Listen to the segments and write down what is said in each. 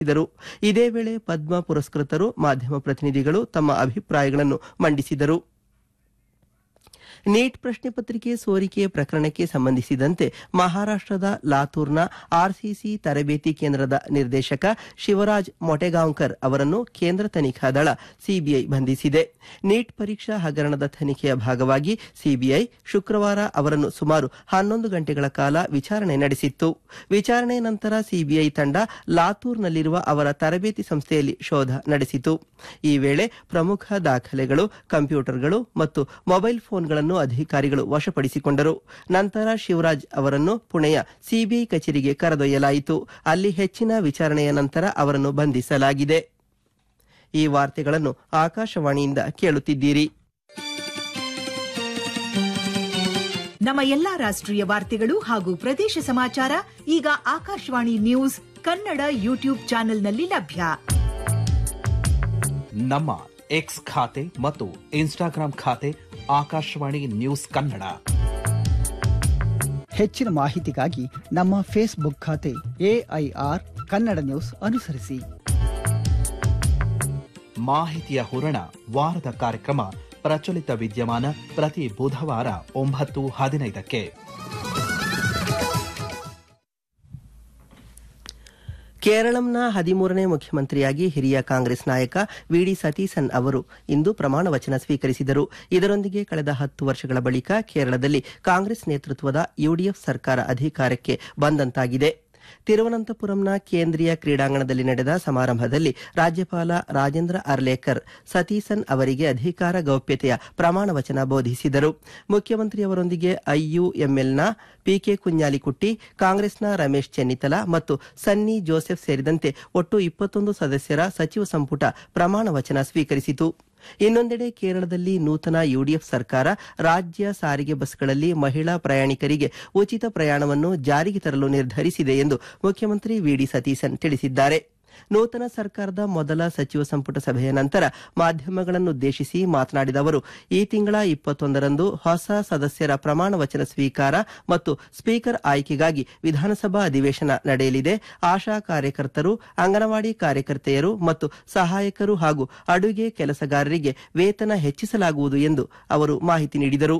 ದರು ಇದೇ ವೇಳೆ ಪದ್ಮ ಪುರಸ್ಕೃತರು ಮಾಧ್ಯಮ ಪ್ರತಿನಿಧಿಗಳು ತಮ್ಮ ಅಭಿಪ್ರಾಯಗಳನ್ನು ಮಂಡಿಸಿದರು ನೀಟ್ ಪ್ರಶ್ನೆ ಪತ್ರಿಕೆ ಸೋರಿಕೆ ಪ್ರಕರಣಕ್ಕೆ ಸಂಬಂಧಿಸಿದಂತೆ ಮಹಾರಾಷ್ಟದ ಲಾತೂರ್ನ ಆರ್ಸಿಸಿ ತರಬೇತಿ ಕೇಂದ್ರದ ನಿರ್ದೇಶಕ ಶಿವರಾಜ್ ಮೊಟೆಗಾಂವ್ಕರ್ ಅವರನ್ನು ಕೇಂದ್ರ ತನಿಖಾ ದಳ ಸಿಬಿಐ ಬಂಧಿಸಿದೆ ನೀಟ್ ಪರೀಕ್ಷಾ ಹಗರಣದ ತನಿಖೆಯ ಭಾಗವಾಗಿ ಸಿಬಿಐ ಶುಕ್ರವಾರ ಅವರನ್ನು ಸುಮಾರು ಹನ್ನೊಂದು ಗಂಟೆಗಳ ಕಾಲ ವಿಚಾರಣೆ ನಡೆಸಿತ್ತು ವಿಚಾರಣೆ ನಂತರ ಸಿಬಿಐ ತಂಡ ಲಾತೂರ್ನಲ್ಲಿರುವ ಅವರ ತರಬೇತಿ ಸಂಸ್ಥೆಯಲ್ಲಿ ಶೋಧ ನಡೆಸಿತು ಈ ವೇಳೆ ಪ್ರಮುಖ ದಾಖಲೆಗಳು ಕಂಪ್ಯೂಟರ್ಗಳು ಮತ್ತು ಮೊಬೈಲ್ ಫೋನ್ಗಳನ್ನು ಅಧಿಕಾರಿಗಳು ವಶಪಡಿಸಿಕೊಂಡರು ನಂತರ ಶಿವರಾಜ್ ಅವರನ್ನು ಪುಣೆಯ ಸಿಬಿಐ ಕಚೇರಿಗೆ ಕರೆದೊಯ್ಯಲಾಯಿತು ಅಲ್ಲಿ ಹೆಚ್ಚಿನ ವಿಚಾರಣೆಯ ನಂತರ ಅವರನ್ನು ಬಂಧಿಸಲಾಗಿದೆ ಈ ವಾರ್ತೆಗಳನ್ನು ಆಕಾಶವಾಣಿಯಿಂದ ಕೇಳುತ್ತಿದ್ದೀರಿ ನಮ್ಮ ಎಲ್ಲಾ ರಾಷ್ಟ್ರೀಯ ವಾರ್ತೆಗಳು ಹಾಗೂ ಪ್ರದೇಶ ಸಮಾಚಾರ ಈಗ ಆಕಾಶವಾಣಿ ನ್ಯೂಸ್ ಕನ್ನಡ ಯೂಟ್ಯೂಬ್ ಚಾನೆಲ್ನಲ್ಲಿ ಲಭ್ಯ ನಮ್ಮ ಎಕ್ಸ್ ಖಾತೆ ಮತ್ತು ಇನ್ಸ್ಟಾಗ್ರಾಂ ಖಾತೆ ಆಕಾಶವಾಣಿ ನ್ಯೂಸ್ ಕನ್ನಡ ಹೆಚ್ಚಿನ ಮಾಹಿತಿಗಾಗಿ ನಮ್ಮ ಫೇಸ್ಬುಕ್ ಖಾತೆ ಎಐಆರ್ ಕನ್ನಡ ನ್ಯೂಸ್ ಅನುಸರಿಸಿ ಮಾಹಿತಿಯ ಹೂರಣ ವಾರದ ಕಾರ್ಯಕ್ರಮ ಪ್ರಚಲಿತ ವಿದ್ಯಮಾನ ಪ್ರತಿ ಬುಧವಾರ ಒಂಬತ್ತು ಹದಿನೈದಕ್ಕೆ ಕೇರಳಂನ ಹದಿಮೂರನೇ ಮುಖ್ಯಮಂತ್ರಿಯಾಗಿ ಹಿರಿಯ ಕಾಂಗ್ರೆಸ್ ನಾಯಕ ವಿಡಿ ಸತೀಸನ್ ಅವರು ಇಂದು ಪ್ರಮಾಣ ವಚನ ಸ್ವೀಕರಿಸಿದರು ಇದರೊಂದಿಗೆ ಕಳೆದ ಹತ್ತು ವರ್ಷಗಳ ಬಳಿಕ ಕೇರಳದಲ್ಲಿ ಕಾಂಗ್ರೆಸ್ ನೇತೃತ್ವದ ಯುಡಿಎಫ್ ಸರ್ಕಾರ ಅಧಿಕಾರಕ್ಕೆ ಬಂದಂತಾಗಿದೆ ತಿರುವನಂತಪುರಂನ ಕೇಂದ್ರೀಯ ಕ್ರೀಡಾಂಗಣದಲ್ಲಿ ನಡೆದ ಸಮಾರಂಭದಲ್ಲಿ ರಾಜ್ಯಪಾಲ ರಾಜೇಂದ್ರ ಅರ್ಲೇಕರ್ ಸತೀಸನ್ ಅವರಿಗೆ ಅಧಿಕಾರ ಗೌಪ್ಯತೆಯ ಪ್ರಮಾಣ ವಚನ ಬೋಧಿಸಿದರು ಮುಖ್ಯಮಂತ್ರಿಯವರೊಂದಿಗೆ ಐಯುಎಂಎಲ್ನ ಪಿಕೆ ಕುഞ്ഞാಲಿಕುಟ್ಟಿ ಕಾಂಗ್ರೆಸ್ನ ರಮೇಶ್ ಚೆನ್ನಿತಲ ಮತ್ತು ಸನ್ನಿ ಜೋಸೆಫ್ ಸೇರಿದಂತೆ ಒಟ್ಟು ಇಪ್ಪತ್ತೊಂದು ಸದಸ್ಯರ ಸಚಿವ ಸಂಪುಟ ಪ್ರಮಾಣ ವಚನ ಸ್ವೀಕರಿಸಿತು ಇನ್ನೊಂದೆಡೆ ಕೇರಳದಲ್ಲಿ ನೂತನ ಯುಡಿಎಫ್ ಸರ್ಕಾರ ರಾಜ್ಯ ಸಾರಿಗೆ ಬಸ್ಗಳಲ್ಲಿ ಮಹಿಳಾ ಪ್ರಯಾಣಿಕರಿಗೆ ಉಚಿತ ಪ್ರಯಾಣವನ್ನು ಜಾರಿಗೆ ತರಲು ನಿರ್ಧರಿಸಿದೆ ಎಂದು ಮುಖ್ಯಮಂತ್ರಿ ವಿಡಿ ಸತೀಸನ್ ತಿಳಿಸಿದ್ದಾರೆ ನೂತನ ಸರ್ಕಾರದ ಮೊದಲ ಸಚಿವ ಸಂಪುಟ ಸಭೆಯ ನಂತರ ಮಾಧ್ಯಮಗಳನ್ನುದ್ದೇಶಿಸಿ ಮಾತನಾಡಿದ ಅವರು ಈ ತಿಂಗಳ ಇಪ್ಪತ್ತೊಂದರಂದು ಹೊಸ ಸದಸ್ಯರ ಪ್ರಮಾಣ ವಚನ ಸ್ವೀಕಾರ ಮತ್ತು ಸ್ಪೀಕರ್ ಆಯ್ಕೆಗಾಗಿ ವಿಧಾನಸಭಾ ಅಧಿವೇಶನ ನಡೆಯಲಿದೆ ಆಶಾ ಕಾರ್ಯಕರ್ತರು ಅಂಗನವಾಡಿ ಕಾರ್ಯಕರ್ತೆಯರು ಮತ್ತು ಸಹಾಯಕರು ಹಾಗೂ ಅಡುಗೆ ಕೆಲಸಗಾರರಿಗೆ ವೇತನ ಹೆಚ್ಚಿಸಲಾಗುವುದು ಎಂದು ಅವರು ಮಾಹಿತಿ ನೀಡಿದರು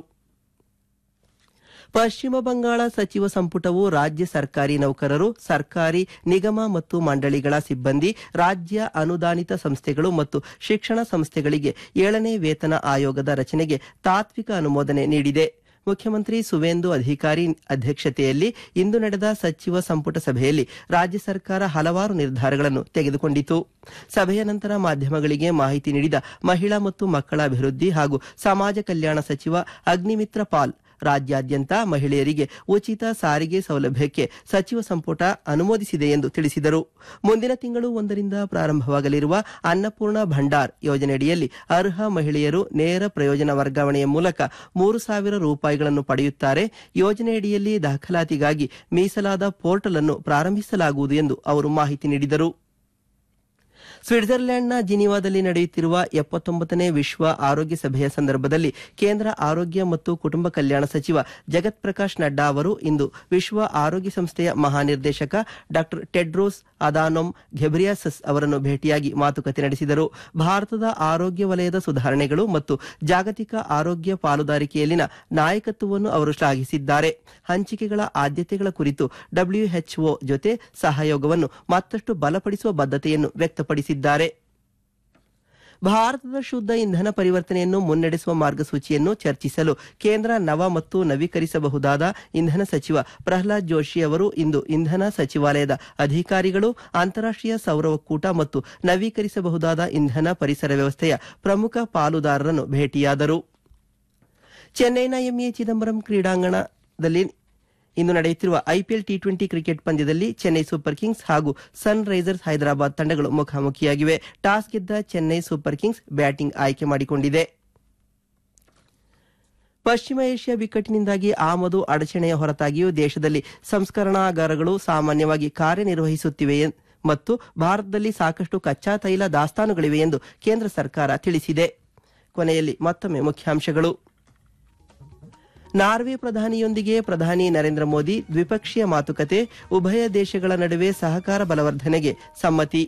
ಪಶ್ಚಿಮ ಬಂಗಾಳ ಸಚಿವ ಸಂಪುಟವು ರಾಜ್ಯ ಸರ್ಕಾರಿ ನೌಕರರು ಸರ್ಕಾರಿ ನಿಗಮ ಮತ್ತು ಮಂಡಳಿಗಳ ಸಿಬ್ಬಂದಿ ರಾಜ್ಯ ಅನುದಾನಿತ ಸಂಸ್ಥೆಗಳು ಮತ್ತು ಶಿಕ್ಷಣ ಸಂಸ್ಥೆಗಳಿಗೆ ಏಳನೇ ವೇತನ ಆಯೋಗದ ರಚನೆಗೆ ತಾತ್ವಿಕ ಅನುಮೋದನೆ ನೀಡಿದೆ ಮುಖ್ಯಮಂತ್ರಿ ಸುವೇಂದು ಅಧಿಕಾರಿ ಅಧ್ಯಕ್ಷತೆಯಲ್ಲಿ ಇಂದು ನಡೆದ ಸಚಿವ ಸಂಪುಟ ಸಭೆಯಲ್ಲಿ ರಾಜ್ಯ ಸರ್ಕಾರ ಹಲವಾರು ನಿರ್ಧಾರಗಳನ್ನು ತೆಗೆದುಕೊಂಡಿತು ಸಭೆಯ ನಂತರ ಮಾಧ್ಯಮಗಳಿಗೆ ಮಾಹಿತಿ ನೀಡಿದ ಮಹಿಳಾ ಮತ್ತು ಮಕ್ಕಳ ಅಭಿವೃದ್ಧಿ ಹಾಗೂ ಸಮಾಜ ಕಲ್ಯಾಣ ಸಚಿವ ಅಗ್ನಿಮಿತ್ರ ಪಾಲ್ ರಾಜ್ಯಾದ್ಯಂತ ಮಹಿಳೆಯರಿಗೆ ಉಚಿತ ಸಾರಿಗೆ ಸೌಲಭ್ಯಕ್ಕೆ ಸಚಿವ ಸಂಪುಟ ಅನುಮೋದಿಸಿದೆ ಎಂದು ತಿಳಿಸಿದರು ಮುಂದಿನ ತಿಂಗಳು ಒಂದರಿಂದ ಪ್ರಾರಂಭವಾಗಲಿರುವ ಅನ್ನಪೂರ್ಣ ಭಂಡಾರ್ ಯೋಜನೆಯಡಿಯಲ್ಲಿ ಅರ್ಹ ಮಹಿಳೆಯರು ನೇರ ಪ್ರಯೋಜನ ವರ್ಗಾವಣೆಯ ಮೂಲಕ ಮೂರು ಸಾವಿರ ರೂಪಾಯಿಗಳನ್ನು ಪಡೆಯುತ್ತಾರೆ ಯೋಜನೆಯಡಿಯಲ್ಲಿ ದಾಖಲಾತಿಗಾಗಿ ಮೀಸಲಾದ ಪೋರ್ಟಲ್ ಅನ್ನು ಪ್ರಾರಂಭಿಸಲಾಗುವುದು ಎಂದು ಅವರು ಮಾಹಿತಿ ನೀಡಿದರು ಸ್ವಿಟ್ಜರ್ಲೆಂಡ್ನ ಜಿನಿವಾದಲ್ಲಿ ನಡೆಯುತ್ತಿರುವ ಎಪ್ಪತ್ತೊಂಬತ್ತನೇ ವಿಶ್ವ ಆರೋಗ್ಯ ಸಭೆಯ ಸಂದರ್ಭದಲ್ಲಿ ಕೇಂದ್ರ ಆರೋಗ್ಯ ಮತ್ತು ಕುಟುಂಬ ಕಲ್ಯಾಣ ಸಚಿವ ಜಗತ್ ಪ್ರಕಾಶ್ ನಡ್ಡಾ ಅವರು ಇಂದು ವಿಶ್ವ ಆರೋಗ್ಯ ಸಂಸ್ಥೆಯ ಮಹಾನಿರ್ದೇಶಕ ಡಾ ಟೆಡ್ರೋಸ್ ಅದಾನೊಮ್ ಘೆಬ್ರಿಯಾಸಸ್ ಅವರನ್ನು ಭೇಟಿಯಾಗಿ ಮಾತುಕತೆ ನಡೆಸಿದರು ಭಾರತದ ಆರೋಗ್ಯ ವಲಯದ ಸುಧಾರಣೆಗಳು ಮತ್ತು ಜಾಗತಿಕ ಆರೋಗ್ಯ ಪಾಲುದಾರಿಕೆಯಲ್ಲಿನ ನಾಯಕತ್ವವನ್ನು ಅವರು ಶ್ಲಾಘಿಸಿದ್ದಾರೆ ಹಂಚಿಕೆಗಳ ಆದ್ಯತೆಗಳ ಕುರಿತು ಡಬ್ಲ್ಯೂಎಚ್ಒ ಜೊತೆ ಸಹಯೋಗವನ್ನು ಮತ್ತಷ್ಟು ಬಲಪಡಿಸುವ ಬದ್ಧತೆಯನ್ನು ವ್ಯಕ್ತಪಡಿಸಿದ್ದಾರೆ ಭಾರತದ ಶುದ್ಧ ಇಂಧನ ಪರಿವರ್ತನೆಯನ್ನು ಮುನ್ನಡೆಸುವ ಮಾರ್ಗಸೂಚಿಯನ್ನು ಚರ್ಚಿಸಲು ಕೇಂದ್ರ ನವ ಮತ್ತು ನವೀಕರಿಸಬಹುದಾದ ಇಂಧನ ಸಚಿವ ಪ್ರಹ್ಲಾದ್ ಜೋಶಿ ಅವರು ಇಂದು ಇಂಧನ ಸಚಿವಾಲಯದ ಅಧಿಕಾರಿಗಳು ಅಂತಾರಾಷ್ಟೀಯ ಸೌರ ಒಕ್ಕೂಟ ಮತ್ತು ನವೀಕರಿಸಬಹುದಾದ ಇಂಧನ ಪರಿಸರ ವ್ಯವಸ್ಥೆಯ ಪ್ರಮುಖ ಪಾಲುದಾರರನ್ನು ಭೇಟಿಯಾದರು ಚೆನ್ನೈನ ಎಂಎ ಚಿದಂಬರಂ ಕ್ರೀಡಾಂಗಣದಲ್ಲಿ ಇಂದು ನಡೆಯುತ್ತಿರುವ ಐಪಿಎಲ್ ಟಿ ಟ್ವೆಂಟಿ ಕ್ರಿಕೆಟ್ ಪಂದ್ಯದಲ್ಲಿ ಚೆನ್ನೈ ಸೂಪರ್ ಕಿಂಗ್ಸ್ ಹಾಗೂ ಸನ್ ರೈಸರ್ಸ್ ಹೈದರಾಬಾದ್ ತಂಡಗಳು ಮುಖಾಮುಖಿಯಾಗಿವೆ ಟಾಸ್ ಗೆದ್ದ ಚೆನ್ನೈ ಸೂಪರ್ ಕಿಂಗ್ಸ್ ಬ್ಯಾಟಿಂಗ್ ಆಯ್ಕೆ ಮಾಡಿಕೊಂಡಿದೆ ಪಶ್ಚಿಮ ಏಷ್ಯಾ ಬಿಕ್ಕಟ್ಟಿನಿಂದಾಗಿ ಆಮದು ಅಡಚಣೆಯ ಹೊರತಾಗಿಯೂ ದೇಶದಲ್ಲಿ ಸಂಸ್ಕರಣಾಗಾರಗಳು ಸಾಮಾನ್ಯವಾಗಿ ಕಾರ್ಯನಿರ್ವಹಿಸುತ್ತಿವೆ ಎನ್- ಮತ್ತು ಭಾರತದಲ್ಲಿ ಸಾಕಷ್ಟು ಕಚ್ಚಾ ತೈಲ ದಾಸ್ತಾನುಗಳಿವೆ ಎಂದು ಕೇಂದ್ರ ಸರ್ಕಾರ ತಿಳಿಸಿದೆ ಕೊನೆಯಲ್ಲಿ ಮತ್ತೊಮ್ಮೆ ಮುಖ್ಯಾಂಶಗಳು ನಾರ್ವೆ ಪ್ರಧಾನಿಯೊಂದಿಗೆ ಪ್ರಧಾನಿ ನರೇಂದ್ರ ಮೋದಿ ದ್ವಿಪಕ್ಷೀಯ ಮಾತುಕತೆ ಉಭಯ ದೇಶಗಳ ನಡುವೆ ಸಹಕಾರ ಬಲವರ್ಧನೆಗೆ ಸಮ್ಮತಿ